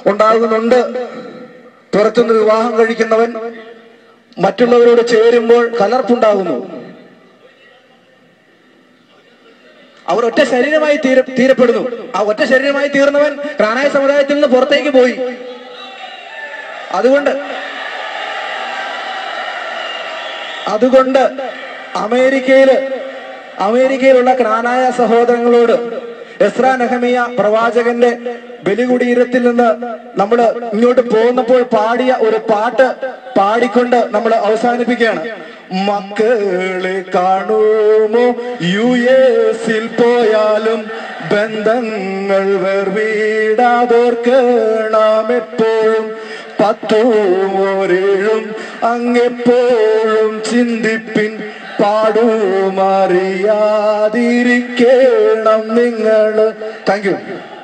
ഉണ്ടാകുന്നുണ്ട് പുറത്തുനിന്ന് വിവാഹം കഴിക്കുന്നവൻ മറ്റുള്ളവരോട് ചേരുമ്പോൾ കലർപ്പുണ്ടാകുന്നു അവർ ഒറ്റ ശരീരമായി തീര തീരപ്പെടുന്നു ആ ഒറ്റ ശരീരമായി തീർന്നവൻ പ്രാണായ സമുദായത്തിൽ നിന്ന് പുറത്തേക്ക് പോയി അതുകൊണ്ട് അതുകൊണ്ട് അമേരിക്കയില് അമേരിക്കയിലുള്ള ക്രാനായ സഹോദരങ്ങളോട് എസ്ര നെഹമിയ പ്രവാചകന്റെ ബലികുടീരത്തിൽ നിന്ന് നമ്മൾ ഇങ്ങോട്ട് പോകുന്നപ്പോൾ പാടിയ ഒരു പാട്ട് പാടിക്കൊണ്ട് നമ്മൾ അവസാനിപ്പിക്കുകയാണ് മക്കളെ കാണുമോ യു എസിൽ പോയാലും ബന്ധങ്ങൾ വേർവീടാതോർക്കണം എപ്പോഴും പത്തും ഒരേഴും അങ്ങെപ്പോഴും ചിന്തിപ്പിൻ പാടുമറിയാതിരിക്കണം നിങ്ങൾ താങ്ക് യു